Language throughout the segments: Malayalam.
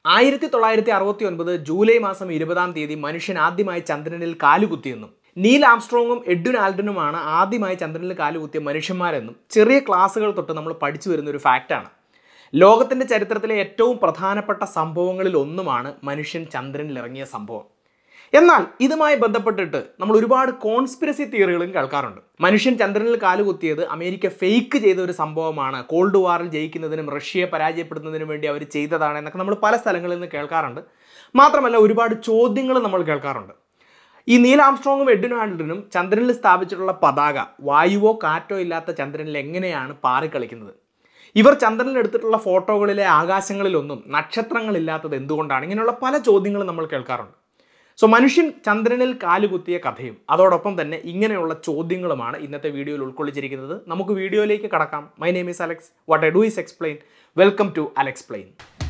ആയിരത്തി തൊള്ളായിരത്തി അറുപത്തി ഒൻപത് ജൂലൈ മാസം ഇരുപതാം തീയതി മനുഷ്യൻ ആദ്യമായി ചന്ദ്രനിൽ കാലുകുത്തിയെന്നും നീൽ ആംസ്ട്രോങ്ങും എഡ്വിൻ ആൽഡനുമാണ് ആദ്യമായി ചന്ദ്രനിൽ കാലുകുത്തിയ മനുഷ്യന്മാരെന്നും ചെറിയ ക്ലാസ്സുകൾ തൊട്ട് നമ്മൾ പഠിച്ചു വരുന്ന ഒരു ഫാക്റ്റാണ് ലോകത്തിൻ്റെ ചരിത്രത്തിലെ ഏറ്റവും പ്രധാനപ്പെട്ട സംഭവങ്ങളിൽ ഒന്നുമാണ് മനുഷ്യൻ ചന്ദ്രനിൽ ഇറങ്ങിയ സംഭവം എന്നാൽ ഇതുമായി ബന്ധപ്പെട്ടിട്ട് നമ്മൾ ഒരുപാട് കോൺസ്പിരസി തിയറികളും കേൾക്കാറുണ്ട് മനുഷ്യൻ ചന്ദ്രനിൽ കാലുകുത്തിയത് അമേരിക്ക ഫേക്ക് ചെയ്ത ഒരു സംഭവമാണ് കോൾഡ് വാറിൽ ജയിക്കുന്നതിനും റഷ്യയെ പരാജയപ്പെടുത്തുന്നതിനും വേണ്ടി അവർ ചെയ്തതാണ് എന്നൊക്കെ നമ്മൾ പല സ്ഥലങ്ങളിൽ നിന്ന് കേൾക്കാറുണ്ട് മാത്രമല്ല ഒരുപാട് ചോദ്യങ്ങൾ നമ്മൾ കേൾക്കാറുണ്ട് ഈ നീൽ ആംസ്ട്രോങ്ങും എഡ്വിൻ ആൽഡനും ചന്ദ്രനിൽ സ്ഥാപിച്ചിട്ടുള്ള പതാക വായുവോ കാറ്റോ ഇല്ലാത്ത ചന്ദ്രനിൽ എങ്ങനെയാണ് പാറിക്കളിക്കുന്നത് ഇവർ ചന്ദ്രനിൽ എടുത്തിട്ടുള്ള ഫോട്ടോകളിലെ ആകാശങ്ങളിലൊന്നും നക്ഷത്രങ്ങളില്ലാത്തത് എന്തുകൊണ്ടാണ് ഇങ്ങനെയുള്ള പല ചോദ്യങ്ങളും നമ്മൾ കേൾക്കാറുണ്ട് സോ മനുഷ്യൻ ചന്ദ്രനിൽ കാലുകുത്തിയ കഥയും അതോടൊപ്പം തന്നെ ഇങ്ങനെയുള്ള ചോദ്യങ്ങളുമാണ് ഇന്നത്തെ വീഡിയോയിൽ ഉൾക്കൊള്ളിച്ചിരിക്കുന്നത് നമുക്ക് വീഡിയോയിലേക്ക് കടക്കാം my name is Alex what I do is explain welcome to Alexplain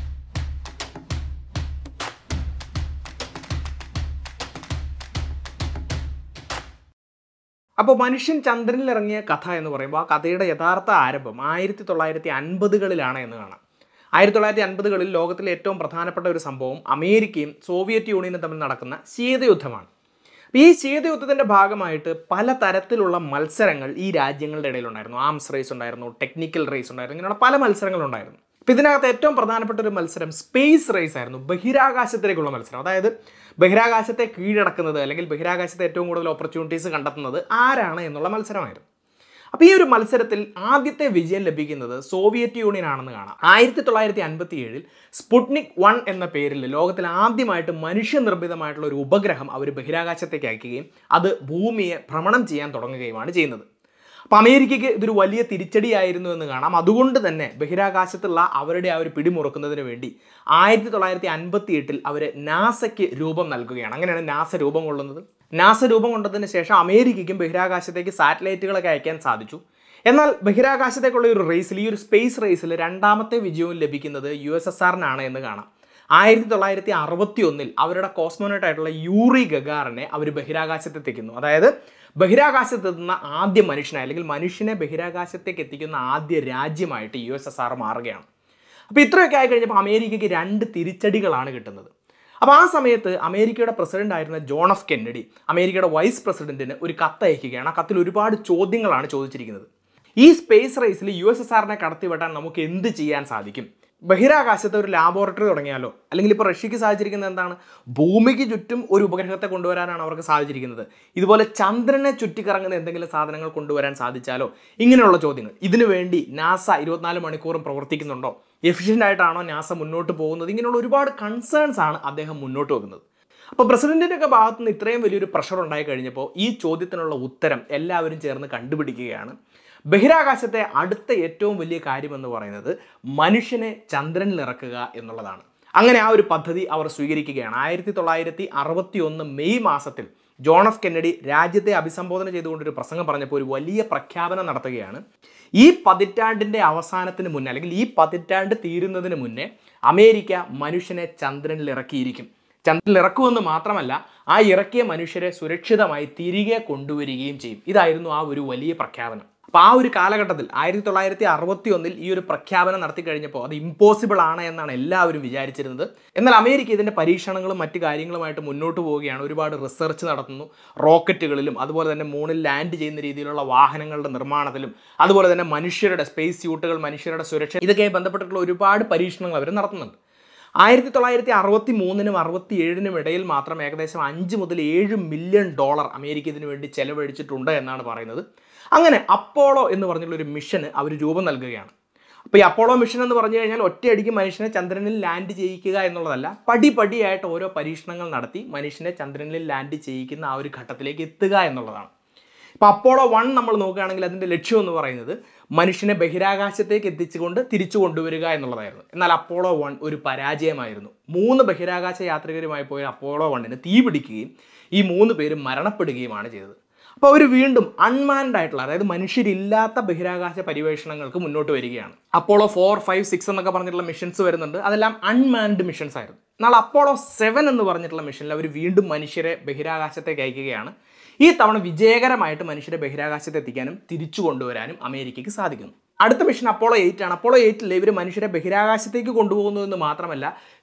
അപ്പോൾ മനുഷ്യൻ ചന്ദ്രനിൽ ഇറങ്ങിയ കഥ എന്ന് പറയുമ്പോൾ ആ കഥയുടെ യഥാർത്ഥ ആരംഭം ആയിരത്തി തൊള്ളായിരത്തി അൻപതുകളിലാണ് എന്ന് കാണാം ആയിരത്തി തൊള്ളായിരത്തി അൻപതുകളിൽ ലോകത്തിലെ ഏറ്റവും പ്രധാനപ്പെട്ട ഒരു സംഭവം അമേരിക്കയും സോവിയറ്റ് യൂണിയനും തമ്മിൽ നടക്കുന്ന ശീതയുദ്ധമാണ് ഈ ശീതയുദ്ധത്തിൻ്റെ ഭാഗമായിട്ട് പല തരത്തിലുള്ള മത്സരങ്ങൾ ഈ രാജ്യങ്ങളുടെ ഇടയിലുണ്ടായിരുന്നു ആംസ് റേസ് ഉണ്ടായിരുന്നു ടെക്നിക്കൽ റേസ് ഉണ്ടായിരുന്നു ഇങ്ങനെയുള്ള പല മത്സരങ്ങളുണ്ടായിരുന്നു അപ്പോൾ ഇതിനകത്ത് ഏറ്റവും പ്രധാനപ്പെട്ട ഒരു മത്സരം സ്പേസ് റേസ് ആയിരുന്നു ബഹിരാകാശത്തിലേക്കുള്ള മത്സരം അതായത് ബഹിരാകാശത്തെ കീഴടക്കുന്നത് അല്ലെങ്കിൽ ബഹിരാകാശത്തെ ഏറ്റവും കൂടുതൽ ഓപ്പർച്യൂണിറ്റീസ് കണ്ടെത്തുന്നത് ആരാണ് എന്നുള്ള മത്സരമായിരുന്നു അപ്പോൾ ഈ ഒരു മത്സരത്തിൽ ആദ്യത്തെ വിജയം ലഭിക്കുന്നത് സോവിയറ്റ് യൂണിയൻ ആണെന്ന് കാണാം ആയിരത്തി തൊള്ളായിരത്തി അൻപത്തി ഏഴിൽ സ്പുട്നിക് വൺ എന്ന പേരിൽ ലോകത്തിൽ ആദ്യമായിട്ട് മനുഷ്യനിർമ്മിതമായിട്ടുള്ള ഒരു ഉപഗ്രഹം അവർ ബഹിരാകാശത്തേക്ക് അയക്കുകയും അത് ഭൂമിയെ ഭ്രമണം ചെയ്യാൻ തുടങ്ങുകയുമാണ് ചെയ്യുന്നത് അപ്പോൾ അമേരിക്കയ്ക്ക് ഇതൊരു വലിയ തിരിച്ചടിയായിരുന്നു എന്ന് കാണാം അതുകൊണ്ട് തന്നെ ബഹിരാകാശത്തുള്ള അവരുടെ ആ ഒരു പിടിമുറുക്കുന്നതിന് വേണ്ടി ആയിരത്തി തൊള്ളായിരത്തി അൻപത്തി എട്ടിൽ അവർ നാസയ്ക്ക് രൂപം നൽകുകയാണ് അങ്ങനെയാണ് നാസ രൂപം കൊള്ളുന്നത് നാസ രൂപം കൊണ്ടതിന് ശേഷം അമേരിക്കയ്ക്കും ബഹിരാകാശത്തേക്ക് സാറ്റലൈറ്റുകളൊക്കെ അയക്കാൻ സാധിച്ചു എന്നാൽ ബഹിരാകാശത്തേക്കുള്ള ഒരു റേസിൽ ഈ ഒരു സ്പേസ് റേസിൽ രണ്ടാമത്തെ വിജയവും ലഭിക്കുന്നത് യു എസ് എസ് ആറിനാണ് എന്ന് കാണാം ആയിരത്തി തൊള്ളായിരത്തി അറുപത്തി ഒന്നിൽ അവരുടെ കോസ്മോനോട്ട് ആയിട്ടുള്ള യൂറി ഗഗാറിനെ അവർ ബഹിരാകാശത്തെത്തിക്കുന്നു അതായത് ബഹിരാകാശത്ത് എത്തുന്ന ആദ്യ മനുഷ്യനായി അല്ലെങ്കിൽ മനുഷ്യനെ ബഹിരാകാശത്തേക്ക് എത്തിക്കുന്ന ആദ്യ രാജ്യമായിട്ട് യു എസ് എസ് ആർ മാറുകയാണ് അപ്പോൾ ഇത്രയൊക്കെ ആയി കഴിഞ്ഞപ്പോൾ അമേരിക്കയ്ക്ക് രണ്ട് തിരിച്ചടികളാണ് കിട്ടുന്നത് അപ്പോൾ ആ സമയത്ത് അമേരിക്കയുടെ പ്രസിഡന്റ് ആയിരുന്ന ജോൺ എഫ് കെന്നഡി അമേരിക്കയുടെ വൈസ് പ്രസിഡന്റിന് ഒരു കത്ത് അയക്കുകയാണ് ആ കത്തിൽ ഒരുപാട് ചോദ്യങ്ങളാണ് ചോദിച്ചിരിക്കുന്നത് ഈ സ്പേസ് റേസിൽ യു എസ് എസ് ആറിനെ കടത്തിവിട്ടാൻ നമുക്ക് എന്ത് ചെയ്യാൻ സാധിക്കും ബഹിരാകാശത്ത് ഒരു ലാബോറട്ടറി തുടങ്ങിയാലോ അല്ലെങ്കിൽ ഇപ്പോൾ റഷ്യക്ക് സാധിച്ചിരിക്കുന്നത് എന്താണ് ഭൂമിക്ക് ചുറ്റും ഒരു ഉപഗ്രഹത്തെ കൊണ്ടുവരാനാണ് അവർക്ക് സാധിച്ചിരിക്കുന്നത് ഇതുപോലെ ചന്ദ്രനെ ചുറ്റിക്കറങ്ങുന്ന എന്തെങ്കിലും സാധനങ്ങൾ കൊണ്ടുവരാൻ സാധിച്ചാലോ ഇങ്ങനെയുള്ള ചോദ്യങ്ങൾ ഇതിനു വേണ്ടി നാസ ഇരുപത്തിനാല് മണിക്കൂറും പ്രവർത്തിക്കുന്നുണ്ടോ എഫിഷ്യൻ്റ് ആയിട്ടാണോ നാസ മുന്നോട്ട് പോകുന്നത് ഇങ്ങനെയുള്ള ഒരുപാട് കൺസേൺസ് ആണ് അദ്ദേഹം മുന്നോട്ട് വെക്കുന്നത് അപ്പോൾ പ്രസിഡന്റിൻ്റെ ഒക്കെ ഭാഗത്ത് നിന്ന് ഇത്രയും വലിയൊരു പ്രഷർ ഉണ്ടായി കഴിഞ്ഞപ്പോൾ ഈ ചോദ്യത്തിനുള്ള ഉത്തരം എല്ലാവരും ചേർന്ന് കണ്ടുപിടിക്കുകയാണ് ബഹിരാകാശത്തെ അടുത്ത ഏറ്റവും വലിയ കാര്യമെന്ന് പറയുന്നത് മനുഷ്യനെ ചന്ദ്രനിൽ ഇറക്കുക എന്നുള്ളതാണ് അങ്ങനെ ആ ഒരു പദ്ധതി അവർ സ്വീകരിക്കുകയാണ് ആയിരത്തി തൊള്ളായിരത്തി അറുപത്തി ഒന്ന് മെയ് മാസത്തിൽ ജോൺ എഫ് കെന്നഡി രാജ്യത്തെ അഭിസംബോധന ചെയ്തുകൊണ്ടൊരു പ്രസംഗം പറഞ്ഞപ്പോൾ ഒരു വലിയ പ്രഖ്യാപനം നടത്തുകയാണ് ഈ പതിറ്റാണ്ടിൻ്റെ അവസാനത്തിന് മുന്നേ അല്ലെങ്കിൽ ഈ പതിറ്റാണ്ട് തീരുന്നതിന് മുന്നേ അമേരിക്ക മനുഷ്യനെ ചന്ദ്രനിൽ ഇറക്കിയിരിക്കും ചന്ദ്രനിൽ ഇറക്കുമെന്ന് മാത്രമല്ല ആ ഇറക്കിയ മനുഷ്യരെ സുരക്ഷിതമായി തിരികെ കൊണ്ടുവരികയും ചെയ്യും ഇതായിരുന്നു ആ ഒരു വലിയ പ്രഖ്യാപനം അപ്പോൾ ആ ഒരു കാലഘട്ടത്തിൽ ആയിരത്തി തൊള്ളായിരത്തി അറുപത്തി ഒന്നിൽ ഈ ഒരു പ്രഖ്യാപനം നടത്തി കഴിഞ്ഞപ്പോൾ അത് ഇമ്പോസിബിൾ ആണ് എന്നാണ് എല്ലാവരും വിചാരിച്ചിരുന്നത് എന്നാൽ അമേരിക്ക ഇതിൻ്റെ പരീക്ഷണങ്ങളും മറ്റു കാര്യങ്ങളുമായിട്ട് മുന്നോട്ട് പോവുകയാണ് ഒരുപാട് റിസർച്ച് നടത്തുന്നു റോക്കറ്റുകളിലും അതുപോലെ തന്നെ മൂണിൽ ലാൻഡ് ചെയ്യുന്ന രീതിയിലുള്ള വാഹനങ്ങളുടെ നിർമ്മാണത്തിലും അതുപോലെ തന്നെ മനുഷ്യരുടെ സ്പേസ് സ്യൂട്ടുകൾ മനുഷ്യരുടെ സുരക്ഷ ഇതൊക്കെയായി ബന്ധപ്പെട്ടിട്ടുള്ള ഒരുപാട് പരീക്ഷണങ്ങൾ അവർ നടത്തുന്നുണ്ട് ആയിരത്തി തൊള്ളായിരത്തി അറുപത്തി മൂന്നിനും അറുപത്തി ഏഴിനും ഇടയിൽ മാത്രം ഏകദേശം അഞ്ച് മുതൽ ഏഴ് മില്യൺ ഡോളർ അമേരിക്ക ഇതിനു വേണ്ടി ചെലവഴിച്ചിട്ടുണ്ട് എന്നാണ് പറയുന്നത് അങ്ങനെ അപ്പോളോ എന്ന് പറഞ്ഞുള്ള ഒരു മിഷന് അവർ രൂപം നൽകുകയാണ് അപ്പോൾ ഈ അപ്പോളോ മിഷൻ എന്ന് പറഞ്ഞു കഴിഞ്ഞാൽ ഒറ്റയടിക്ക് മനുഷ്യനെ ചന്ദ്രനിൽ ലാൻഡ് ചെയ്യിക്കുക എന്നുള്ളതല്ല പടിപടിയായിട്ട് ഓരോ പരീക്ഷണങ്ങൾ നടത്തി മനുഷ്യനെ ചന്ദ്രനിൽ ലാൻഡ് ചെയ്യിക്കുന്ന ആ ഒരു ഘട്ടത്തിലേക്ക് എത്തുക എന്നുള്ളതാണ് ഇപ്പോൾ അപ്പോളോ വൺ നമ്മൾ നോക്കുകയാണെങ്കിൽ അതിൻ്റെ ലക്ഷ്യം എന്ന് പറയുന്നത് മനുഷ്യനെ ബഹിരാകാശത്തേക്ക് എത്തിച്ചുകൊണ്ട് തിരിച്ചു കൊണ്ടുവരിക എന്നുള്ളതായിരുന്നു എന്നാൽ അപ്പോളോ വൺ ഒരു പരാജയമായിരുന്നു മൂന്ന് ബഹിരാകാശ യാത്രികരുമായി പോയ അപ്പോളോ വണ്ണിന് തീ പിടിക്കുകയും ഈ മൂന്ന് പേരും മരണപ്പെടുകയുമാണ് ചെയ്തത് അപ്പോൾ അവർ വീണ്ടും അൺമാൻഡ് ആയിട്ടുള്ള അതായത് മനുഷ്യരില്ലാത്ത ബഹിരാകാശ പര്യവേഷണങ്ങൾക്ക് മുന്നോട്ട് വരികയാണ് അപ്പോളോ ഫോർ ഫൈവ് സിക്സ് എന്നൊക്കെ പറഞ്ഞിട്ടുള്ള മിഷൻസ് വരുന്നുണ്ട് അതെല്ലാം അൺമാൻഡ് മിഷൻസ് ആയിരുന്നു എന്നാൽ അപ്പോളോ സെവൻ എന്ന് പറഞ്ഞിട്ടുള്ള മിഷനിൽ അവർ വീണ്ടും മനുഷ്യരെ ബഹിരാകാശത്തേക്ക് അയക്കുകയാണ് ഈ തവണ വിജയകരമായിട്ട് മനുഷ്യരെ ബഹിരാകാശത്ത് എത്തിക്കാനും തിരിച്ചു കൊണ്ടുവരാനും അമേരിക്കയ്ക്ക് സാധിക്കുന്നു അടുത്ത മിഷൻ അപ്പോളോ എയ്റ്റ് ആണ് അപ്പോളോ എയ്റ്റിൽ ഇവർ മനുഷ്യരെ ബഹിരാകാശത്തേക്ക് കൊണ്ടുപോകുന്നു എന്ന് മാത്രമല്ല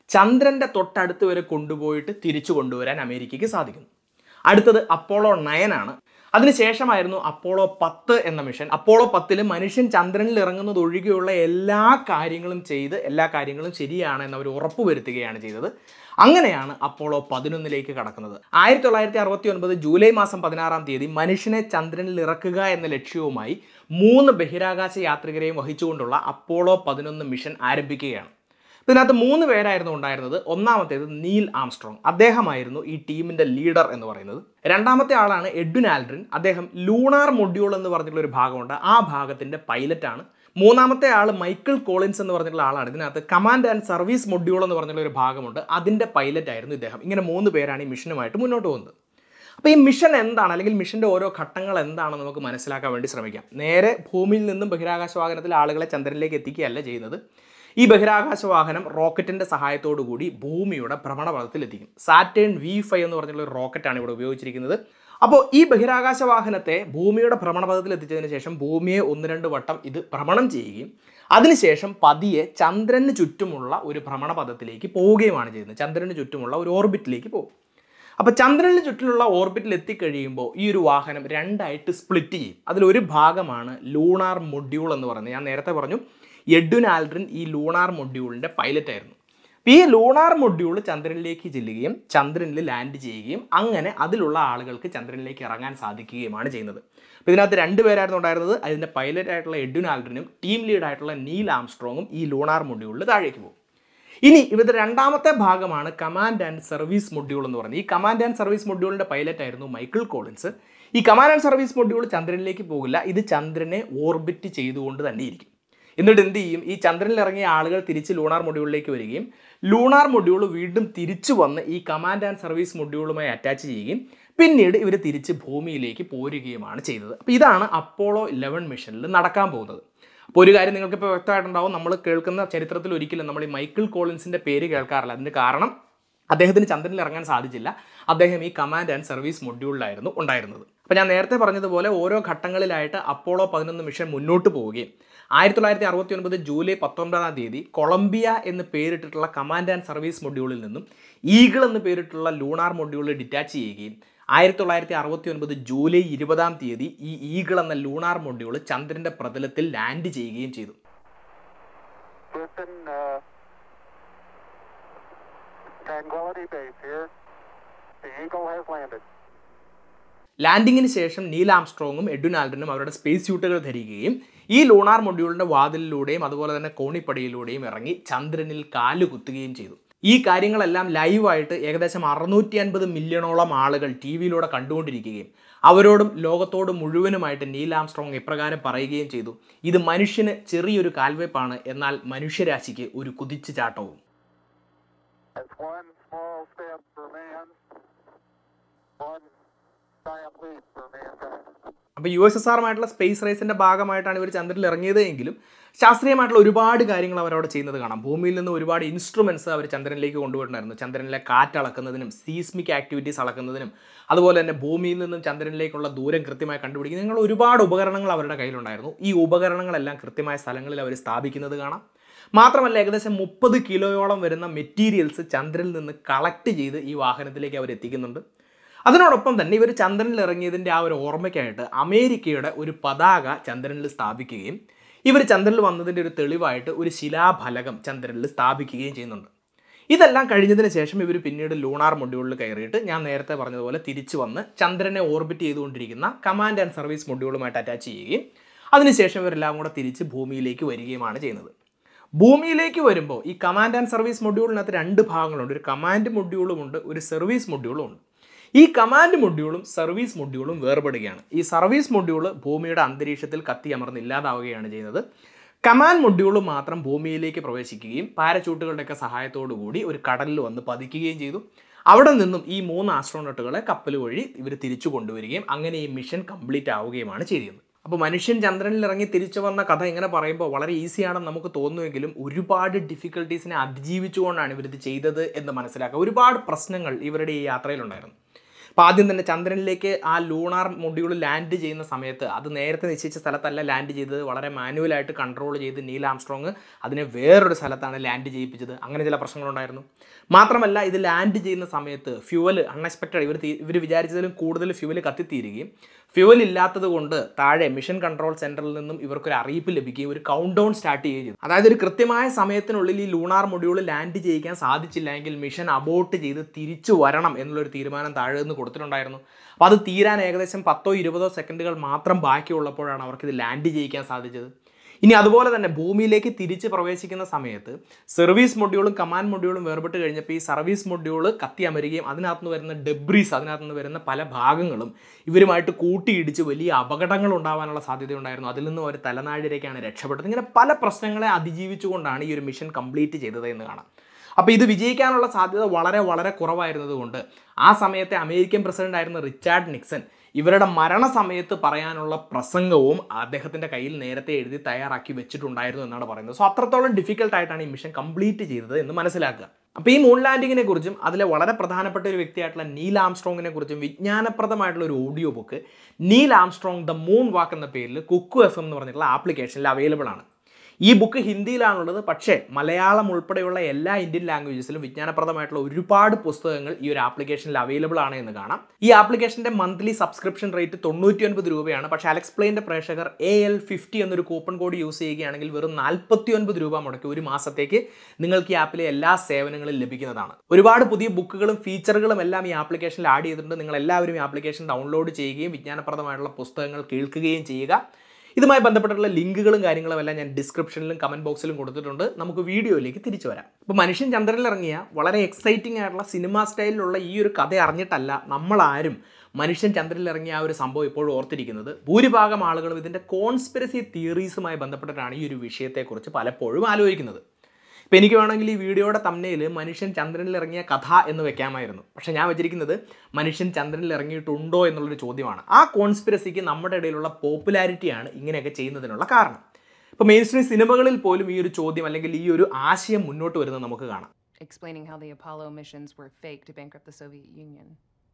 ചന്ദ്രൻ്റെ തൊട്ടടുത്ത് വരെ കൊണ്ടുപോയിട്ട് തിരിച്ചു കൊണ്ടുവരാൻ അമേരിക്കയ്ക്ക് സാധിക്കുന്നു അടുത്തത് അപ്പോളോ നയൻ ആണ് അതിനുശേഷമായിരുന്നു അപ്പോളോ പത്ത് എന്ന മിഷൻ അപ്പോളോ പത്തിൽ മനുഷ്യൻ ചന്ദ്രനിൽ ഇറങ്ങുന്നത് ഒഴികെയുള്ള എല്ലാ കാര്യങ്ങളും ചെയ്ത് എല്ലാ കാര്യങ്ങളും ശരിയാണ് എന്ന് അവർ ഉറപ്പുവരുത്തുകയാണ് ചെയ്തത് അങ്ങനെയാണ് അപ്പോളോ പതിനൊന്നിലേക്ക് കടക്കുന്നത് ആയിരത്തി തൊള്ളായിരത്തി അറുപത്തി ഒൻപത് ജൂലൈ മാസം പതിനാറാം തീയതി മനുഷ്യനെ ചന്ദ്രനിൽ ഇറക്കുക എന്ന ലക്ഷ്യവുമായി മൂന്ന് ബഹിരാകാശ യാത്രികരെയും വഹിച്ചുകൊണ്ടുള്ള അപ്പോളോ പതിനൊന്ന് മിഷൻ ആരംഭിക്കുകയാണ് ഇതിനകത്ത് മൂന്ന് പേരായിരുന്നു ഉണ്ടായിരുന്നത് ഒന്നാമത്തേത് നീൽ ആംസ്ട്രോങ് അദ്ദേഹമായിരുന്നു ഈ ടീമിന്റെ ലീഡർ എന്ന് പറയുന്നത് രണ്ടാമത്തെ ആളാണ് എഡ്വിൻ ആൽഡ്രിൻ അദ്ദേഹം ലൂണാർ മൊഡ്യൂൾ എന്ന് പറഞ്ഞിട്ടുള്ള ഒരു ഭാഗമുണ്ട് ആ ഭാഗത്തിന്റെ പൈലറ്റാണ് മൂന്നാമത്തെ ആൾ മൈക്കിൾ കോളിൻസ് എന്ന് പറഞ്ഞിട്ടുള്ള ആളാണ് ഇതിനകത്ത് കമാൻഡ് ആൻഡ് സർവീസ് മൊഡ്യൂൾ എന്ന് പറഞ്ഞിട്ടുള്ള ഒരു ഭാഗമുണ്ട് അതിന്റെ പൈലറ്റ് ആയിരുന്നു ഇദ്ദേഹം ഇങ്ങനെ മൂന്ന് പേരാണ് ഈ മിഷനുമായിട്ട് മുന്നോട്ട് പോകുന്നത് അപ്പോൾ ഈ മിഷൻ എന്താണ് അല്ലെങ്കിൽ മിഷന്റെ ഓരോ ഘട്ടങ്ങൾ എന്താണെന്ന് നമുക്ക് മനസ്സിലാക്കാൻ വേണ്ടി ശ്രമിക്കാം നേരെ ഭൂമിയിൽ നിന്നും ബഹിരാകാശ വാഹനത്തിൽ ആളുകളെ ചന്ദ്രനിലേക്ക് എത്തിക്കുകയല്ല ചെയ്യുന്നത് ഈ ബഹിരാകാശ വാഹനം റോക്കറ്റിന്റെ സഹായത്തോടു കൂടി ഭൂമിയുടെ ഭ്രമണപഥത്തിൽ എത്തിക്കും സാറ്റേൺ വി ഫൈവ് എന്ന് പറഞ്ഞുള്ള ഒരു റോക്കറ്റാണ് ഇവിടെ ഉപയോഗിച്ചിരിക്കുന്നത് അപ്പോൾ ഈ ബഹിരാകാശ വാഹനത്തെ ഭൂമിയുടെ ഭ്രമണപഥത്തിൽ എത്തിച്ചതിന് ശേഷം ഭൂമിയെ ഒന്ന് രണ്ട് വട്ടം ഇത് ഭ്രമണം ചെയ്യുകയും അതിനുശേഷം പതിയെ ചന്ദ്രന് ചുറ്റുമുള്ള ഒരു ഭ്രമണപഥത്തിലേക്ക് പോവുകയുമാണ് ചെയ്യുന്നത് ചന്ദ്രന് ചുറ്റുമുള്ള ഒരു ഓർബിറ്റിലേക്ക് പോകും അപ്പോൾ ചന്ദ്രന് ചുറ്റിലുള്ള ഓർബിറ്റിൽ എത്തിക്കഴിയുമ്പോൾ ഈ ഒരു വാഹനം രണ്ടായിട്ട് സ്പ്ലിറ്റ് ചെയ്യും അതിലൊരു ഭാഗമാണ് ലൂണാർ മൊഡ്യൂൾ എന്ന് പറയുന്നത് ഞാൻ നേരത്തെ പറഞ്ഞു എഡ്വിൻ ആൽഡ്രിൻ ഈ ലൂണാർ മൊഡ്യൂളിൻ്റെ പൈലറ്റ് ആയിരുന്നു അപ്പോൾ ഈ ലൂണാർ മൊഡ്യൂൾ ചന്ദ്രനിലേക്ക് ചെല്ലുകയും ചന്ദ്രനിൽ ലാൻഡ് ചെയ്യുകയും അങ്ങനെ അതിലുള്ള ആളുകൾക്ക് ചന്ദ്രനിലേക്ക് ഇറങ്ങാൻ സാധിക്കുകയുമാണ് ചെയ്യുന്നത് അപ്പോൾ ഇതിനകത്ത് രണ്ട് പേരായിരുന്നു ഉണ്ടായിരുന്നത് അതിൻ്റെ പൈലറ്റ് ആയിട്ടുള്ള എഡ്വിൻ ആൽഡ്രിനും ടീം ലീഡായിട്ടുള്ള നീൽ ആംസ്ട്രോങ്ങും ഈ ലൂണാർ മൊഡ്യൂളിൽ താഴേക്ക് പോകും ഇനി ഇവരുടെ രണ്ടാമത്തെ ഭാഗമാണ് കമാൻഡ് ആൻഡ് സർവീസ് മൊഡ്യൂൾ എന്ന് പറയുന്നത് ഈ കമാൻഡ് ആൻഡ് സർവീസ് മൊഡ്യൂളിന്റെ പൈലറ്റ് ആയിരുന്നു മൈക്കിൾ കോളിൻസ് ഈ കമാൻഡ് ആൻഡ് സർവീസ് മൊഡ്യൂൾ ചന്ദ്രനിലേക്ക് പോകില്ല ഇത് ചന്ദ്രനെ ഓർബിറ്റ് ചെയ്തുകൊണ്ട് തന്നെ ഇരിക്കും എന്നിട്ട് എന്ത് ചെയ്യും ഈ ചന്ദ്രനിൽ ഇറങ്ങിയ ആളുകൾ തിരിച്ച് ലൂണാർ മൊഡ്യൂളിലേക്ക് വരികയും ലൂണാർ മൊഡ്യൂൾ വീണ്ടും തിരിച്ചു വന്ന് ഈ കമാൻഡ് ആൻഡ് സർവീസ് മൊഡ്യൂളുമായി അറ്റാച്ച് ചെയ്യുകയും പിന്നീട് ഇവർ തിരിച്ച് ഭൂമിയിലേക്ക് പോരുകയുമാണ് ചെയ്തത് അപ്പോൾ ഇതാണ് അപ്പോളോ ഇലവൻ മിഷനിൽ നടക്കാൻ പോകുന്നത് അപ്പോൾ ഒരു കാര്യം നിങ്ങൾക്ക് ഇപ്പോൾ വ്യക്തമായിട്ടുണ്ടാവും നമ്മൾ കേൾക്കുന്ന ചരിത്രത്തിൽ ഒരിക്കലും നമ്മൾ ഈ മൈക്കിൾ കോളിൻസിന്റെ പേര് കേൾക്കാറില്ല അതിന്റെ കാരണം അദ്ദേഹത്തിന് ചന്ദ്രനിൽ ഇറങ്ങാൻ സാധിച്ചില്ല അദ്ദേഹം ഈ കമാൻഡ് ആൻഡ് സർവീസ് മൊഡ്യൂളിലായിരുന്നു ഉണ്ടായിരുന്നത് അപ്പോൾ ഞാൻ നേരത്തെ പറഞ്ഞതുപോലെ ഓരോ ഘട്ടങ്ങളിലായിട്ട് അപ്പോളോ പതിനൊന്ന് മിഷൻ മുന്നോട്ട് പോവുകയും ആയിരത്തി തൊള്ളായിരത്തി അറുപത്തി ഒൻപത് ജൂലൈ പത്തൊമ്പതാം തീയതി കൊളംബിയ എന്ന് പേരിട്ടിട്ടുള്ള കമാൻഡ് ആൻഡ് സർവീസ് മൊഡ്യൂളിൽ നിന്നും ഈഗിൾ എന്ന് പേരിട്ടുള്ള ലൂണാർ മൊഡ്യൂളിൽ ഡിറ്റാച്ച് ചെയ്യുകയും ആയിരത്തി തൊള്ളായിരത്തി അറുപത്തി ഒൻപത് ജൂലൈ ഇരുപതാം തീയതി ഈ ഈഗിൾ എന്ന ലൂണാർ മൊഡ്യൂൾ ചന്ദ്രന്റെ പ്രതലത്തിൽ ലാൻഡ് ചെയ്യുകയും ചെയ്തു Houston, uh, Tranquility Base here. The Eagle has landed. ലാൻഡിങ്ങിന് ശേഷം നീൽ ആംസ്ട്രോങ്ങും എഡ്വിൻ ആൽഡനും അവരുടെ സ്പേസ് സ്യൂട്ടുകൾ ധരിക്കുകയും ഈ ലൂണാർ മൊഡ്യൂളിന്റെ വാതിലിലൂടെയും അതുപോലെ തന്നെ കോണിപ്പടിയിലൂടെയും ഇറങ്ങി ചന്ദ്രനിൽ കാല് കുത്തുകയും ചെയ്തു ഈ കാര്യങ്ങളെല്ലാം ലൈവായിട്ട് ഏകദേശം അറുന്നൂറ്റി അൻപത് മില്യണോളം ആളുകൾ ടി വിയിലൂടെ കണ്ടുകൊണ്ടിരിക്കുകയും അവരോടും ലോകത്തോട് മുഴുവനുമായിട്ട് നീൽ ആംസ്ട്രോങ് ഇപ്രകാരം പറയുകയും ചെയ്തു ഇത് മനുഷ്യന് ചെറിയൊരു കാൽവെപ്പാണ് എന്നാൽ മനുഷ്യരാശിക്ക് ഒരു കുതിച്ചു ചാട്ടവും That's one small step for man, one giant leap for mankind. അപ്പോൾ യു എസ് എസ് ആറുമായിട്ടുള്ള സ്പേസ് റേസിന്റെ ഭാഗമായിട്ടാണ് ഇവർ ചന്ദ്രനിൽ ഇറങ്ങിയത് എങ്കിലും ശാസ്ത്രീയമായിട്ടുള്ള ഒരുപാട് കാര്യങ്ങൾ അവർ അവിടെ ചെയ്യുന്നത് കാണാം ഭൂമിയിൽ നിന്ന് ഒരുപാട് ഇൻസ്ട്രുമെന്റ്സ് അവർ ചന്ദ്രനിലേക്ക് കൊണ്ടുപോയിട്ടുണ്ടായിരുന്നു ചന്ദ്രനിലെ കാറ്റ് അളക്കുന്നതിനും സീസ്മിക് ആക്ടിവിറ്റീസ് അളക്കുന്നതിനും അതുപോലെ തന്നെ ഭൂമിയിൽ നിന്നും ചന്ദ്രനിലേക്കുള്ള ദൂരം കൃത്യമായി കണ്ടുപിടിക്കുന്ന നിങ്ങൾ ഒരുപാട് ഉപകരണങ്ങൾ അവരുടെ കയ്യിലുണ്ടായിരുന്നു ഈ ഉപകരണങ്ങളെല്ലാം കൃത്യമായ സ്ഥലങ്ങളിൽ അവർ സ്ഥാപിക്കുന്നത് കാണാം മാത്രമല്ല ഏകദേശം മുപ്പത് കിലോയോളം വരുന്ന മെറ്റീരിയൽസ് ചന്ദ്രനിൽ നിന്ന് കളക്ട് ചെയ്ത് ഈ വാഹനത്തിലേക്ക് അവർ എത്തിക്കുന്നുണ്ട് അതിനോടൊപ്പം തന്നെ ഇവർ ചന്ദ്രനിൽ ഇറങ്ങിയതിൻ്റെ ആ ഒരു ഓർമ്മയ്ക്കായിട്ട് അമേരിക്കയുടെ ഒരു പതാക ചന്ദ്രനിൽ സ്ഥാപിക്കുകയും ഇവർ ചന്ദ്രനിൽ വന്നതിൻ്റെ ഒരു തെളിവായിട്ട് ഒരു ശിലാഫലകം ചന്ദ്രനിൽ സ്ഥാപിക്കുകയും ചെയ്യുന്നുണ്ട് ഇതെല്ലാം കഴിഞ്ഞതിന് ശേഷം ഇവർ പിന്നീട് ലൂണാർ മൊഡ്യൂളിൽ കയറിയിട്ട് ഞാൻ നേരത്തെ പറഞ്ഞതുപോലെ തിരിച്ചു വന്ന് ചന്ദ്രനെ ഓർബിറ്റ് ചെയ്തുകൊണ്ടിരിക്കുന്ന കമാൻഡ് ആൻഡ് സർവീസ് മൊഡ്യൂളുമായിട്ട് അറ്റാച്ച് ചെയ്യുകയും അതിനുശേഷം ഇവരെല്ലാം കൂടെ തിരിച്ച് ഭൂമിയിലേക്ക് വരികയുമാണ് ചെയ്യുന്നത് ഭൂമിയിലേക്ക് വരുമ്പോൾ ഈ കമാൻഡ് ആൻഡ് സർവീസ് മൊഡ്യൂളിനകത്ത് രണ്ട് ഭാഗങ്ങളുണ്ട് ഒരു കമാൻഡ് മൊഡ്യൂളും ഉണ്ട് ഒരു സർവീസ് മൊഡ്യൂളും ഉണ്ട് ഈ കമാൻഡ് മൊഡ്യൂളും സർവീസ് മൊഡ്യൂളും വേർപെടുകയാണ് ഈ സർവീസ് മൊഡ്യൂൾ ഭൂമിയുടെ അന്തരീക്ഷത്തിൽ കത്തി അമർന്ന് ഇല്ലാതാവുകയാണ് ചെയ്യുന്നത് കമാൻഡ് മൊഡ്യൂൾ മാത്രം ഭൂമിയിലേക്ക് പ്രവേശിക്കുകയും പാരച്യൂട്ടുകളുടെയൊക്കെ സഹായത്തോടു കൂടി ഒരു കടലിൽ വന്ന് പതിക്കുകയും ചെയ്തു അവിടെ നിന്നും ഈ മൂന്ന് ആസ്ട്രോണട്ടുകളെ കപ്പൽ വഴി ഇവർ തിരിച്ചു കൊണ്ടുവരികയും അങ്ങനെ ഈ മിഷൻ കംപ്ലീറ്റ് ആവുകയുമാണ് ചെയ്യുന്നത് അപ്പോൾ മനുഷ്യൻ ചന്ദ്രനിൽ ഇറങ്ങി തിരിച്ചു വന്ന കഥ ഇങ്ങനെ പറയുമ്പോൾ വളരെ ഈസിയാണെന്ന് നമുക്ക് തോന്നുമെങ്കിലും ഒരുപാട് ഡിഫിക്കൽട്ടീസിനെ അതിജീവിച്ചുകൊണ്ടാണ് ഇവരിത് ചെയ്തത് എന്ന് മനസ്സിലാക്കുക ഒരുപാട് പ്രശ്നങ്ങൾ ഇവരുടെ ഈ യാത്രയിലുണ്ടായിരുന്നു അപ്പോൾ ആദ്യം തന്നെ ചന്ദ്രനിലേക്ക് ആ ലൂണാർ മൊഡ്യൂൾ ലാൻഡ് ചെയ്യുന്ന സമയത്ത് അത് നേരത്തെ നിശ്ചയിച്ച സ്ഥലത്തല്ല ലാൻഡ് ചെയ്തത് വളരെ മാനുവലായിട്ട് കൺട്രോൾ ചെയ്ത് നീൽ ആംസ്ട്രോങ് അതിനെ വേറൊരു സ്ഥലത്താണ് ലാൻഡ് ചെയ്യിപ്പിച്ചത് അങ്ങനെ ചില പ്രശ്നങ്ങളുണ്ടായിരുന്നു മാത്രമല്ല ഇത് ലാൻഡ് ചെയ്യുന്ന സമയത്ത് ഫ്യൂവൽ അൺഎക്സ്പെക്റ്റഡ് ഇവർ ഇവർ വിചാരിച്ചതിലും കൂടുതൽ ഫ്യൂവൽ കത്തിത്തീരുകയും ഫ്യൂവൽ ഇല്ലാത്തത് കൊണ്ട് താഴെ മിഷൻ കൺട്രോൾ സെൻറ്ററിൽ നിന്നും ഇവർക്കൊരു അറിയിപ്പ് ലഭിക്കുകയും ഒരു കൗണ്ട് ഡൗൺ സ്റ്റാർട്ട് ചെയ്യുകയും ചെയ്തു അതായത് ഒരു കൃത്യമായ സമയത്തിനുള്ളിൽ ഈ ലൂണാർ മൊഡ്യൂൾ ലാൻഡ് ചെയ്യിക്കാൻ സാധിച്ചില്ല എങ്കിൽ മിഷൻ അബോട്ട് ചെയ്ത് തിരിച്ചു വരണം എന്നുള്ളൊരു തീരുമാനം താഴെ നിന്ന് കൊടുത്തിട്ടുണ്ടായിരുന്നു അപ്പോൾ അത് തീരാൻ ഏകദേശം പത്തോ ഇരുപതോ സെക്കൻഡുകൾ മാത്രം ബാക്കിയുള്ളപ്പോഴാണ് അവർക്കിത് ലാൻഡ് ചെയ്യിക്കാൻ സാധിച്ചത് ഇനി അതുപോലെ തന്നെ ഭൂമിയിലേക്ക് തിരിച്ച് പ്രവേശിക്കുന്ന സമയത്ത് സർവീസ് മൊഡ്യൂളും കമാൻഡ് മൊഡ്യൂളും വേർപെട്ട് കഴിഞ്ഞപ്പോൾ ഈ സർവീസ് മൊഡ്യൂൾ കത്തി അമരുകയും അതിനകത്ത് നിന്ന് വരുന്ന ഡെബ്രീസ് അതിനകത്ത് നിന്ന് വരുന്ന പല ഭാഗങ്ങളും ഇവരുമായിട്ട് കൂട്ടിയിടിച്ച് വലിയ അപകടങ്ങൾ ഉണ്ടാവാനുള്ള സാധ്യതയുണ്ടായിരുന്നു അതിൽ നിന്നും ഒരു തലനാഴിലേക്കാണ് രക്ഷപ്പെട്ടത് ഇങ്ങനെ പല പ്രശ്നങ്ങളെ അതിജീവിച്ചുകൊണ്ടാണ് ഈ ഒരു മിഷൻ കംപ്ലീറ്റ് ചെയ്തത് എന്ന് കാണാം അപ്പോൾ ഇത് വിജയിക്കാനുള്ള സാധ്യത വളരെ വളരെ കുറവായിരുന്നതുകൊണ്ട് ആ സമയത്തെ അമേരിക്കൻ പ്രസിഡന്റ് ആയിരുന്ന റിച്ചാർഡ് നിക്സൺ ഇവരുടെ മരണസമയത്ത് പറയാനുള്ള പ്രസംഗവും അദ്ദേഹത്തിൻ്റെ കയ്യിൽ നേരത്തെ എഴുതി തയ്യാറാക്കി വെച്ചിട്ടുണ്ടായിരുന്നു എന്നാണ് പറയുന്നത് സോ അത്രത്തോളം ഡിഫിക്കൽട്ട് ആയിട്ടാണ് ഈ മിഷൻ കംപ്ലീറ്റ് ചെയ്തത് എന്ന് മനസ്സിലാക്കുക അപ്പോൾ ഈ മൂൺ ലാൻഡിങ്ങിനെ കുറിച്ചും അതിലെ വളരെ പ്രധാനപ്പെട്ട ഒരു വ്യക്തിയായിട്ടുള്ള നീൽ ആംസ്ട്രോങ്ങിനെ കുറിച്ചും വിജ്ഞാനപ്രദമായിട്ടുള്ള ഒരു audio book Neil Armstrong the moon walk എന്ന പേരിൽ കുക്കു എഫ് എം എന്ന് പറഞ്ഞിട്ടുള്ള ആപ്ലിക്കേഷനിൽ അവൈലബിൾ ആണ് ഈ ബുക്ക് ഹിന്ദിയിലാണുള്ളത് പക്ഷേ മലയാളം ഉൾപ്പെടെയുള്ള എല്ലാ ഇന്ത്യൻ ലാംഗ്വേജസിലും വിജ്ഞാനപ്രദമായിട്ടുള്ള ഒരുപാട് പുസ്തകങ്ങൾ ഈ ഒരു ആപ്ലിക്കേഷനിൽ അവൈലബിൾ ആണ് എന്ന് കാണാം ഈ ആപ്ലിക്കേഷൻ്റെ മന്ത്ലി സബ്സ്ക്രിപ്ഷൻ റേറ്റ് തൊണ്ണൂറ്റി ഒൻപത് രൂപയാണ് പക്ഷേ അലക്സ്പ്ലെയിൻ്റെ പ്രേക്ഷകർ എ എൽ ഫിഫ്റ്റി എന്നൊരു കൂപ്പൺ കോഡ് യൂസ് ചെയ്യുകയാണെങ്കിൽ വെറും നാൽപ്പത്തി ഒൻപത് രൂപ മുടക്കി ഒരു മാസത്തേക്ക് നിങ്ങൾക്ക് ഈ ആപ്പിലെ എല്ലാ സേവനങ്ങളും ലഭിക്കുന്നതാണ് ഒരുപാട് പുതിയ ബുക്കുകളും ഫീച്ചറുകളും എല്ലാം ഈ ആപ്ലിക്കേഷനിൽ ആഡ് ചെയ്തിട്ടുണ്ട് നിങ്ങൾ എല്ലാവരും ഈ ആപ്ലിക്കേഷൻ ഡൗൺലോഡ് ചെയ്യുകയും വിജ്ഞാനപ്രദമായിട്ടുള്ള പുസ്തകങ്ങൾ കേൾക്കുകയും ചെയ്യുക ഇതുമായി ബന്ധപ്പെട്ടിട്ടുള്ള ലിങ്കുകളും കാര്യങ്ങളും എല്ലാം ഞാൻ ഡിസ്ക്രിപ്ഷനിലും കമൻറ്റ് ബോക്സിലും കൊടുത്തിട്ടുണ്ട് നമുക്ക് വീഡിയോയിലേക്ക് തിരിച്ചു വരാം ഇപ്പോൾ മനുഷ്യൻ ചന്ദ്രനിൽ ഇറങ്ങിയ വളരെ എക്സൈറ്റിംഗ് ആയിട്ടുള്ള സിനിമ സ്റ്റൈലിലുള്ള ഈ ഒരു കഥ അറിഞ്ഞിട്ടല്ല നമ്മളാരും മനുഷ്യൻ ചന്ദ്രനിൽ ഇറങ്ങിയ ആ ഒരു സംഭവം ഇപ്പോഴും ഓർത്തിരിക്കുന്നത് ഭൂരിഭാഗം ആളുകളും ഇതിൻ്റെ കോൺസ്പിരസി തിയറീസുമായി ബന്ധപ്പെട്ടിട്ടാണ് ഈ ഒരു വിഷയത്തെക്കുറിച്ച് പലപ്പോഴും ആലോചിക്കുന്നത് ഇപ്പം എനിക്ക് വേണമെങ്കിൽ ഈ വീഡിയോയുടെ തമ്മനയിൽ മനുഷ്യൻ ചന്ദ്രനിൽ ഇറങ്ങിയ കഥ എന്ന് വെക്കാമായിരുന്നു പക്ഷേ ഞാൻ വെച്ചിരിക്കുന്നത് മനുഷ്യൻ ചന്ദ്രനിൽ ഇറങ്ങിയിട്ടുണ്ടോ എന്നുള്ളൊരു ചോദ്യമാണ് ആ കോൺസ്പിരസിക്ക് നമ്മുടെ ഇടയിലുള്ള പോപ്പുലാരിറ്റിയാണ് ഇങ്ങനെയൊക്കെ ചെയ്യുന്നതിനുള്ള കാരണം ഇപ്പോൾ മെയിൻ സ്ട്രീം സിനിമകളിൽ പോലും ഈ ഒരു ചോദ്യം അല്ലെങ്കിൽ ഈ ഒരു ആശയം മുന്നോട്ട് വരുന്നത് നമുക്ക് കാണാം explaining how the Apollo missions were fake to bankrupt the Soviet Union.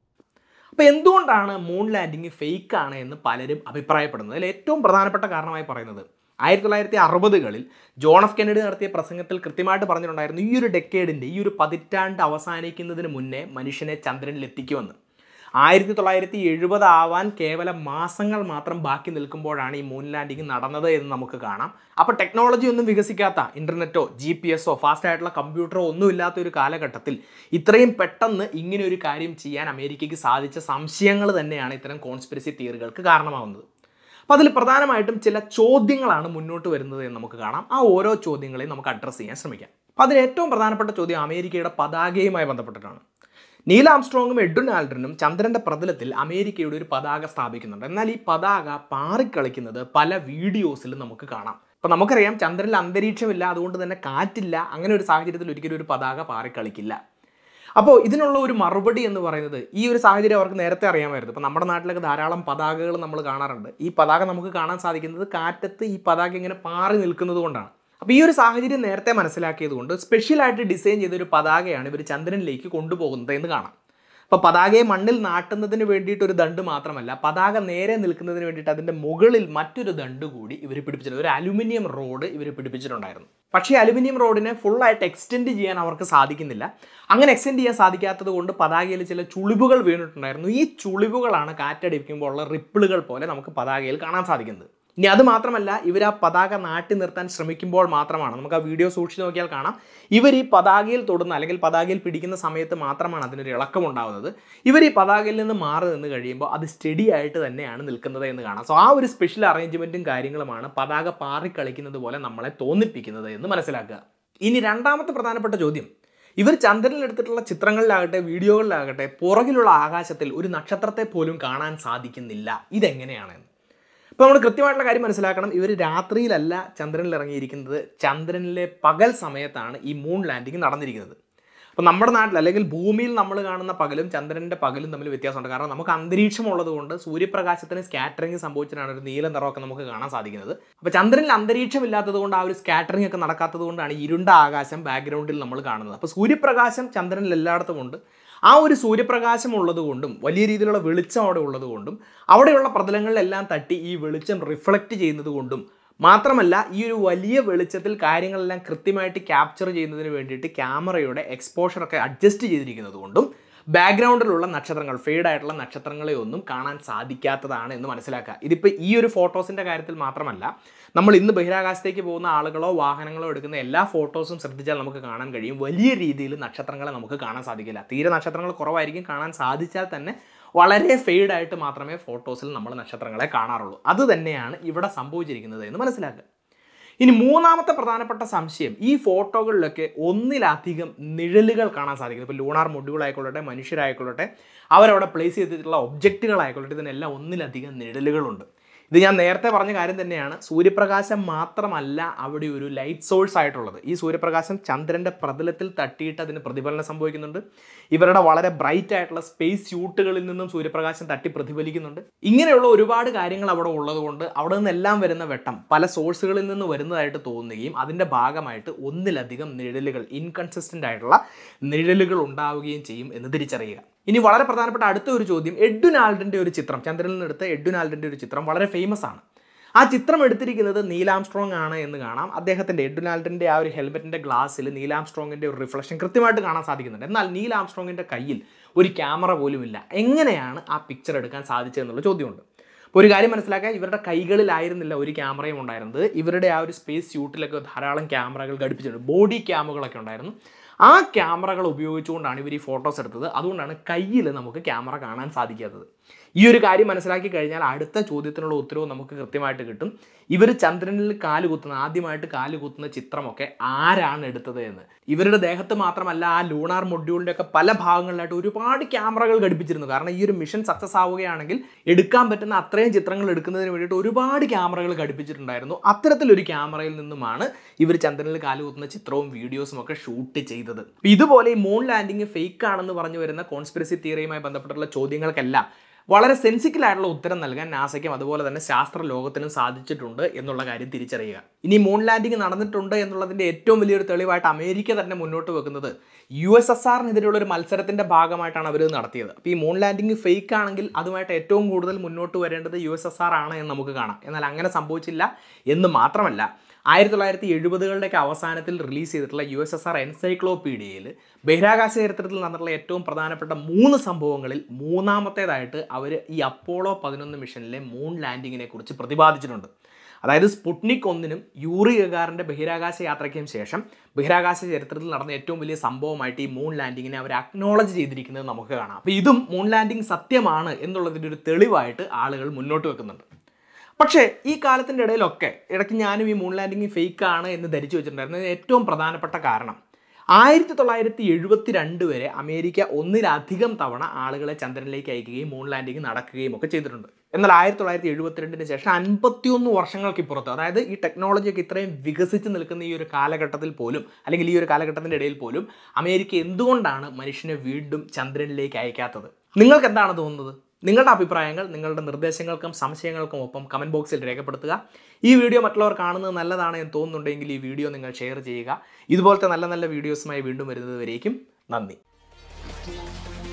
അപ്പോൾ എന്തുകൊണ്ടാണ് മൂൺ ലാൻഡിങ് ഫേക്ക് ആണ് എന്ന് പലരും അഭിപ്രായപ്പെടുന്നത് അതിൽ ഏറ്റവും പ്രധാനപ്പെട്ട കാരണമായി പറയുന്നത് ആയിരത്തി തൊള്ളായിരത്തി അറുപതുകളിൽ ജോൺ എഫ് കെന്നഡി നടത്തിയ പ്രസംഗത്തിൽ കൃത്യമായിട്ട് പറഞ്ഞിട്ടുണ്ടായിരുന്നു ഈ ഒരു ഡെക്കേഡിൻ്റെ ഈ ഒരു പതിറ്റാണ്ട് അവസാനിക്കുന്നതിന് മുന്നേ മനുഷ്യനെ ചന്ദ്രനിൽ എത്തിക്കുമെന്ന് ആയിരത്തി തൊള്ളായിരത്തി എഴുപത് ആവാൻ കേവലം മാസങ്ങൾ മാത്രം ബാക്കി നിൽക്കുമ്പോഴാണ് ഈ മൂൺ ലാൻഡിങ് നടന്നത് എന്ന് നമുക്ക് കാണാം അപ്പോൾ ടെക്നോളജി ഒന്നും വികസിക്കാത്ത ഇൻ്റർനെറ്റോ ജി പി എസോ ഫാസ്റ്റ് ആയിട്ടുള്ള കമ്പ്യൂട്ടറോ ഒന്നും ഇല്ലാത്ത ഒരു കാലഘട്ടത്തിൽ ഇത്രയും പെട്ടെന്ന് ഇങ്ങനെ ഒരു കാര്യം ചെയ്യാൻ അമേരിക്കയ്ക്ക് സാധിച്ച സംശയങ്ങൾ തന്നെയാണ് ഇത്തരം കോൺസ്പിരസി തിയറികൾക്ക് കാരണമാവുന്നത് അപ്പോൾ അതിൽ പ്രധാനമായിട്ടും ചില ചോദ്യങ്ങളാണ് മുന്നോട്ട് വരുന്നത് എന്ന് നമുക്ക് കാണാം ആ ഓരോ ചോദ്യങ്ങളെയും നമുക്ക് അഡ്രസ്സ് ചെയ്യാൻ ശ്രമിക്കാം അപ്പോൾ അതിൽ ഏറ്റവും പ്രധാനപ്പെട്ട ചോദ്യം അമേരിക്കയുടെ പതാകയുമായി ബന്ധപ്പെട്ടിട്ടാണ് നീൽ ആംസ്ട്രോങ്ങും എഡ്വിൻ ആൽഡ്രനും ചന്ദ്രന്റെ പ്രതലത്തിൽ അമേരിക്കയുടെ ഒരു പതാക സ്ഥാപിക്കുന്നുണ്ട് എന്നാൽ ഈ പതാക പാറിക്കളിക്കുന്നത് പല വീഡിയോസിലും നമുക്ക് കാണാം അപ്പോൾ നമുക്കറിയാം ചന്ദ്രനിൽ അന്തരീക്ഷമില്ല അതുകൊണ്ട് തന്നെ കാറ്റില്ല അങ്ങനെ ഒരു സാഹചര്യത്തിൽ ഒരിക്കലും ഒരു പതാക പാറിക്കളിക്കില്ല അപ്പോൾ ഇതിനുള്ള ഒരു മറുപടി എന്ന് പറയുന്നത് ഈ ഒരു സാഹചര്യം അവർക്ക് നേരത്തെ അറിയാമായിരുന്നു ഇപ്പോൾ നമ്മുടെ നാട്ടിലൊക്കെ ധാരാളം പതാകകൾ നമ്മൾ കാണാറുണ്ട് ഈ പതാക നമുക്ക് കാണാൻ സാധിക്കുന്നത് കാറ്റത്ത് ഈ പതാക ഇങ്ങനെ പാറി നിൽക്കുന്നത് കൊണ്ടാണ് അപ്പോൾ ഈ ഒരു സാഹചര്യം നേരത്തെ മനസ്സിലാക്കിയത് കൊണ്ട് സ്പെഷ്യലായിട്ട് ഡിസൈൻ ചെയ്തൊരു പതാകയാണ് ഇവർ ചന്ദ്രനിലേക്ക് കൊണ്ടുപോകുന്നത് എന്ന് കാണാം അപ്പോൾ പതാകയെ മണ്ണിൽ നാട്ടുന്നതിന് വേണ്ടിയിട്ട് ഒരു ദണ്ട് മാത്രമല്ല പതാക നേരെ നിൽക്കുന്നതിന് വേണ്ടിയിട്ട് അതിൻ്റെ മുകളിൽ മറ്റൊരു ദണ്ട് കൂടി ഇവർ പിടിപ്പിച്ചിട്ടുണ്ട് ഒരു അലുമിനിയം റോഡ് ഇവർ പിടിപ്പിച്ചിട്ടുണ്ടായിരുന്നു പക്ഷേ അലുമിനിയം റോഡിനെ ഫുള്ളായിട്ട് എക്സ്റ്റെൻഡ് ചെയ്യാൻ അവർക്ക് സാധിക്കുന്നില്ല അങ്ങനെ എക്സ്റ്റെൻഡ് ചെയ്യാൻ സാധിക്കാത്തത് കൊണ്ട് പതാകയിൽ ചില ചുളിവുകൾ വീണിട്ടുണ്ടായിരുന്നു ഈ ചുളിവുകളാണ് കാറ്റടിക്കുമ്പോൾ ഉള്ള റിപ്പിളുകൾ പോലെ നമുക്ക് പതാകയിൽ കാണാൻ സാധിക്കുന്നത് ഇനി അത് മാത്രമല്ല ഇവർ ആ പതാക നാട്ടി നിർത്താൻ ശ്രമിക്കുമ്പോൾ മാത്രമാണ് നമുക്ക് ആ വീഡിയോ സൂക്ഷിച്ച് നോക്കിയാൽ കാണാം ഇവർ ഈ പതാകയിൽ തൊടുന്ന അല്ലെങ്കിൽ പതാകയിൽ പിടിക്കുന്ന സമയത്ത് മാത്രമാണ് അതിനൊരു ഇളക്കം ഉണ്ടാവുന്നത് ഇവർ ഈ പതാകയിൽ നിന്ന് മാറി നിന്ന് കഴിയുമ്പോൾ അത് സ്റ്റഡി ആയിട്ട് തന്നെയാണ് നിൽക്കുന്നത് എന്ന് കാണാം സോ ആ ഒരു സ്പെഷ്യൽ അറേഞ്ച്മെൻറ്റും കാര്യങ്ങളുമാണ് പതാക പാറിക്കളിക്കുന്നത് പോലെ നമ്മളെ തോന്നിപ്പിക്കുന്നത് എന്ന് മനസ്സിലാക്കുക ഇനി രണ്ടാമത്തെ പ്രധാനപ്പെട്ട ചോദ്യം ഇവർ ചന്ദ്രനിൽ എടുത്തിട്ടുള്ള ചിത്രങ്ങളിലാകട്ടെ വീഡിയോകളിലാകട്ടെ പുറകിലുള്ള ആകാശത്തിൽ ഒരു നക്ഷത്രത്തെ പോലും കാണാൻ സാധിക്കുന്നില്ല ഇതെങ്ങനെയാണെന്ന് ഇപ്പോൾ നമ്മൾ കൃത്യമായിട്ടുള്ള കാര്യം മനസ്സിലാക്കണം ഇവർ രാത്രിയിലല്ല ചന്ദ്രനിൽ ഇറങ്ങിയിരിക്കുന്നത് ചന്ദ്രനിലെ പകൽ സമയത്താണ് ഈ മൂൺ ലാൻഡിങ് നടന്നിരിക്കുന്നത് അപ്പോൾ നമ്മുടെ നാട്ടിൽ അല്ലെങ്കിൽ ഭൂമിയിൽ നമ്മൾ കാണുന്ന പകലും ചന്ദ്രൻ്റെ പകലും തമ്മിൽ വ്യത്യാസമുണ്ട് കാരണം നമുക്ക് അന്തരീക്ഷം ഉള്ളതുകൊണ്ട് സൂര്യപ്രകാശത്തിന് സ്കാറ്ററിംഗ് സംഭവിച്ചിട്ടാണ് ഒരു നീല നിറമൊക്കെ നമുക്ക് കാണാൻ സാധിക്കുന്നത് അപ്പോൾ ചന്ദ്രനിൽ അന്തരീക്ഷം ഇല്ലാത്തത് കൊണ്ട് ആ ഒരു സ്കാറ്ററിംഗ് ഒക്കെ നടക്കാത്തത് കൊണ്ടാണ് ഇരുണ്ട ആകാശം ബാക്ക്ഗ്രൗണ്ടിൽ നമ്മൾ കാണുന്നത് അപ്പോൾ സൂര്യപ്രകാശം ചന്ദ്രനിൽ എല്ലായിടത്തും ഉണ്ട് ആ ഒരു സൂര്യപ്രകാശം ഉള്ളതുകൊണ്ടും വലിയ രീതിയിലുള്ള വെളിച്ചം അവിടെ ഉള്ളതുകൊണ്ടും അവിടെയുള്ള പ്രതലങ്ങളിലെല്ലാം തട്ടി ഈ വെളിച്ചം റിഫ്ലക്റ്റ് ചെയ്യുന്നത് കൊണ്ടും മാത്രമല്ല ഈ ഒരു വലിയ വെളിച്ചത്തിൽ കാര്യങ്ങളെല്ലാം കൃത്യമായിട്ട് ക്യാപ്ചർ ചെയ്യുന്നതിന് വേണ്ടിയിട്ട് ക്യാമറയുടെ എക്സ്പോഷറൊക്കെ അഡ്ജസ്റ്റ് ചെയ്തിരിക്കുന്നത് കൊണ്ടും ബാക്ക്ഗ്രൗണ്ടിലുള്ള നക്ഷത്രങ്ങൾ ഫെയ്ഡ് ആയിട്ടുള്ള നക്ഷത്രങ്ങളെ ഒന്നും കാണാൻ സാധിക്കാത്തതാണ് എന്ന് മനസ്സിലാക്കുക ഇതിപ്പോൾ ഈ ഒരു ഫോട്ടോസിൻ്റെ കാര്യത്തിൽ മാത്രമല്ല നമ്മൾ ഇന്ന് ബഹിരാകാശത്തേക്ക് പോകുന്ന ആളുകളോ വാഹനങ്ങളോ എടുക്കുന്ന എല്ലാ ഫോട്ടോസും ശ്രദ്ധിച്ചാൽ നമുക്ക് കാണാൻ കഴിയും വലിയ രീതിയിൽ നക്ഷത്രങ്ങളെ നമുക്ക് കാണാൻ സാധിക്കില്ല തീരെ നക്ഷത്രങ്ങൾ കുറവായിരിക്കും കാണാൻ സാധിച്ചാൽ തന്നെ വളരെ ഫെയ്ഡ് ആയിട്ട് മാത്രമേ ഫോട്ടോസിൽ നമ്മൾ നക്ഷത്രങ്ങളെ കാണാറുള്ളൂ അത് തന്നെയാണ് ഇവിടെ സംഭവിച്ചിരിക്കുന്നത് എന്ന് മനസ്സിലാക്കുക ഇനി മൂന്നാമത്തെ പ്രധാനപ്പെട്ട സംശയം ഈ ഫോട്ടോകളിലൊക്കെ ഒന്നിലധികം നിഴലുകൾ കാണാൻ സാധിക്കും ഇപ്പോൾ ലൂണാർ മൊഡ്യൂൾ ആയിക്കൊള്ളട്ടെ മനുഷ്യരായിക്കൊള്ളട്ടെ അവരവിടെ പ്ലേസ് ചെയ്തിട്ടുള്ള ഒബ്ജക്റ്റുകളായിക്കൊള്ളട്ടെ ഇതിനെല്ലാം ഒന്നിലധികം നിഴലുകളുണ്ട് ഇത് ഞാൻ നേരത്തെ പറഞ്ഞ കാര്യം തന്നെയാണ് സൂര്യപ്രകാശം മാത്രമല്ല അവിടെ ഒരു ലൈറ്റ് സോഴ്സ് ആയിട്ടുള്ളത് ഈ സൂര്യപ്രകാശം ചന്ദ്രൻ്റെ പ്രതലത്തിൽ തട്ടിയിട്ട് അതിന് പ്രതിഫലനം സംഭവിക്കുന്നുണ്ട് ഇവരുടെ വളരെ ബ്രൈറ്റ് ആയിട്ടുള്ള സ്പേസ് സ്യൂട്ടുകളിൽ നിന്നും സൂര്യപ്രകാശം തട്ടി പ്രതിഫലിക്കുന്നുണ്ട് ഇങ്ങനെയുള്ള ഒരുപാട് കാര്യങ്ങൾ അവിടെ ഉള്ളതുകൊണ്ട് അവിടെ നിന്നെല്ലാം വരുന്ന വെട്ടം പല സോഴ്സുകളിൽ നിന്ന് വരുന്നതായിട്ട് തോന്നുകയും അതിൻ്റെ ഭാഗമായിട്ട് ഒന്നിലധികം നിഴലുകൾ ഇൻകൺസിസ്റ്റൻ്റ് ആയിട്ടുള്ള നിഴലുകൾ ഉണ്ടാവുകയും ചെയ്യും എന്ന് തിരിച്ചറിയുക ഇനി വളരെ പ്രധാനപ്പെട്ട അടുത്ത ഒരു ചോദ്യം എഡ്വിനാൾഡിൻ്റെ ഒരു ചിത്രം ചന്ദ്രനിൽ നിന്ന് എടുത്ത എഡ്വിനാൾഡിൻ്റെ ഒരു ചിത്രം വളരെ ഫേമസ് ആണ് ആ ചിത്രം എടുത്തിരിക്കുന്നത് നീലാംസ്ട്രോങ് ആണ് എന്ന് കാണാം അദ്ദേഹത്തിൻ്റെ എഡ്വിനാൾഡിൻ്റെ ആ ഒരു ഹെൽമെറ്റിൻ്റെ ഗ്ലാസ്സിൽ നീലാംസ്ട്രോങ്ങിൻ്റെ ഒരു റിഫ്ലക്ഷൻ കൃത്യമായിട്ട് കാണാൻ സാധിക്കുന്നുണ്ട് എന്നാൽ നീലാംസ്ട്രോങ്ങിൻ്റെ കയ്യിൽ ഒരു ക്യാമറ പോലുമില്ല എങ്ങനെയാണ് ആ പിക്ചർ എടുക്കാൻ സാധിച്ചതെന്നുള്ള ചോദ്യമുണ്ട് അപ്പോൾ ഒരു കാര്യം മനസ്സിലാക്കുക ഇവരുടെ കൈകളിലായിരുന്നില്ല ഒരു ക്യാമറയും ഉണ്ടായിരുന്നത് ഇവരുടെ ആ ഒരു സ്പേസ് സ്യൂട്ടിലൊക്കെ ധാരാളം ക്യാമറകൾ ഘടിപ്പിച്ചിട്ടുണ്ട് ബോഡി ക്യാമുകളൊക്കെ ഉണ്ടായിരുന്നു ആ ക്യാമറകൾ ഉപയോഗിച്ചുകൊണ്ടാണ് ഇവർ ഈ ഫോട്ടോസ് എടുത്തത് അതുകൊണ്ടാണ് കയ്യിൽ നമുക്ക് ക്യാമറ കാണാൻ സാധിക്കാത്തത് ഈ ഒരു കാര്യം മനസ്സിലാക്കി കഴിഞ്ഞാൽ അടുത്ത ചോദ്യത്തിനുള്ള ഉത്തരവ് നമുക്ക് കൃത്യമായിട്ട് കിട്ടും ഇവർ ചന്ദ്രനിൽ കാല് കുത്തുന്ന ആദ്യമായിട്ട് കാല് കുത്തുന്ന ചിത്രമൊക്കെ ആരാണ് എടുത്തത് എന്ന് ഇവരുടെ ദേഹത്ത് മാത്രമല്ല ആ ലൂണാർ മൊഡ്യൂളിൻ്റെ ഒക്കെ പല ഭാഗങ്ങളിലായിട്ട് ഒരുപാട് ക്യാമറകൾ ഘടിപ്പിച്ചിരുന്നു കാരണം ഈ ഒരു മിഷൻ സക്സസ് ആവുകയാണെങ്കിൽ എടുക്കാൻ പറ്റുന്ന അത്രയും ചിത്രങ്ങൾ എടുക്കുന്നതിന് വേണ്ടിയിട്ട് ഒരുപാട് ക്യാമറകൾ ഘടിപ്പിച്ചിട്ടുണ്ടായിരുന്നു അത്തരത്തിലൊരു ക്യാമറയിൽ നിന്നുമാണ് ഇവർ ചന്ദ്രനിൽ കാല് കുത്തുന്ന ചിത്രവും വീഡിയോസും ഒക്കെ ഷൂട്ട് ചെയ്തത് അപ്പൊ ഇതുപോലെ ഈ മൂൺ ലാൻഡിങ് ഫേക്ക് ആണെന്ന് പറഞ്ഞു വരുന്ന കോൺസ്പിറസി തിയറിയുമായി ബന്ധപ്പെട്ടുള്ള ചോദ്യങ്ങൾക്കെല്ലാം വളരെ സെൻസിക്കലായിട്ടുള്ള ഉത്തരം നൽകാൻ നാസയ്ക്കും അതുപോലെ തന്നെ ശാസ്ത്ര ലോകത്തിനും സാധിച്ചിട്ടുണ്ട് എന്നുള്ള കാര്യം തിരിച്ചറിയുക ഇനി മൂൺ ലാൻഡിംഗ് നടന്നിട്ടുണ്ട് എന്നുള്ളതിൻ്റെ ഏറ്റവും വലിയൊരു തെളിവായിട്ട് അമേരിക്ക തന്നെ മുന്നോട്ട് വെക്കുന്നത് യു എസ് എസ് ആറിനെതിരെയുള്ള ഒരു മത്സരത്തിൻ്റെ ഭാഗമായിട്ടാണ് അവർ നടത്തിയത് അപ്പോൾ ഈ മൂൺ ലാൻഡിംഗ് ഫേക്ക് ആണെങ്കിൽ അതുമായിട്ട് ഏറ്റവും കൂടുതൽ മുന്നോട്ട് വരേണ്ടത് യു എസ് എസ് ആർ ആണ് എന്ന് നമുക്ക് കാണാം എന്നാൽ അങ്ങനെ സംഭവിച്ചില്ല എന്ന് മാത്രമല്ല ആയിരത്തി തൊള്ളായിരത്തി എഴുപതുകളുടെയൊക്കെ അവസാനത്തിൽ റിലീസ് ചെയ്തിട്ടുള്ള യു എസ് എസ് ആർ എൻസൈക്ലോപീഡിയയിൽ ബഹിരാകാശ ചരിത്രത്തിൽ നടന്നിട്ടുള്ള ഏറ്റവും പ്രധാനപ്പെട്ട മൂന്ന് സംഭവങ്ങളിൽ മൂന്നാമത്തേതായിട്ട് അവർ ഈ അപ്പോളോ പതിനൊന്ന് മിഷനിലെ മൂൺ ലാൻഡിങ്ങിനെ കുറിച്ച് പ്രതിപാദിച്ചിട്ടുണ്ട് അതായത് സ്പുട്നിക് ഒന്നിനും യൂറി ഗഗാറിൻ്റെ ബഹിരാകാശ യാത്രയ്ക്കും ശേഷം ബഹിരാകാശ ചരിത്രത്തിൽ നടന്ന ഏറ്റവും വലിയ സംഭവമായിട്ട് ഈ മൂൺ ലാൻഡിങ്ങിനെ അവർ അക്നോളജ് ചെയ്തിരിക്കുന്നത് നമുക്ക് കാണാം അപ്പോൾ ഇതും മൂൺ ലാൻഡിങ് സത്യമാണ് എന്നുള്ളതിൻ്റെ ഒരു തെളിവായിട്ട് ആളുകൾ മുന്നോട്ട് വെക്കുന്നുണ്ട് പക്ഷേ ഈ കാലത്തിൻ്റെ ഇടയിലൊക്കെ ഇടയ്ക്ക് ഞാനും ഈ മൂൺ ലാൻഡിങ് ഫേക്ക് ആണ് എന്ന് ധരിച്ചു വെച്ചിട്ടുണ്ടായിരുന്നു ഇതിന് ഏറ്റവും പ്രധാനപ്പെട്ട കാരണം ആയിരത്തി തൊള്ളായിരത്തി എഴുപത്തി രണ്ട് വരെ അമേരിക്ക ഒന്നിലധികം തവണ ആളുകളെ ചന്ദ്രനിലേക്ക് അയക്കുകയും മൂൺ ലാൻഡിങ് നടക്കുകയും ഒക്കെ ചെയ്തിട്ടുണ്ട് എന്നാൽ ആയിരത്തി തൊള്ളായിരത്തി എഴുപത്തിരണ്ടിന് ശേഷം അൻപത്തിയൊന്ന് വർഷങ്ങൾക്ക് ഇപ്പുറത്ത് അതായത് ഈ ടെക്നോളജിയൊക്കെ ഇത്രയും വികസിച്ച് നിൽക്കുന്ന ഈ ഒരു കാലഘട്ടത്തിൽ പോലും അല്ലെങ്കിൽ ഈ ഒരു കാലഘട്ടത്തിൻ്റെ ഇടയിൽ പോലും അമേരിക്ക എന്തുകൊണ്ടാണ് മനുഷ്യനെ വീണ്ടും ചന്ദ്രനിലേക്ക് അയക്കാത്തത് നിങ്ങൾക്ക് എന്താണ് തോന്നുന്നത് നിങ്ങളുടെ അഭിപ്രായങ്ങൾ നിങ്ങളുടെ നിർദ്ദേശങ്ങൾക്കും സംശയങ്ങൾക്കും ഒപ്പം കമൻറ്റ് ബോക്സിൽ രേഖപ്പെടുത്തുക ഈ വീഡിയോ മറ്റുള്ളവർ കാണുന്നത് നല്ലതാണ് എന്ന് തോന്നുന്നുണ്ടെങ്കിൽ ഈ വീഡിയോ നിങ്ങൾ ഷെയർ ചെയ്യുക ഇതുപോലത്തെ നല്ല നല്ല വീഡിയോസുമായി വീണ്ടും വരുന്നത് വരേക്കും നന്ദി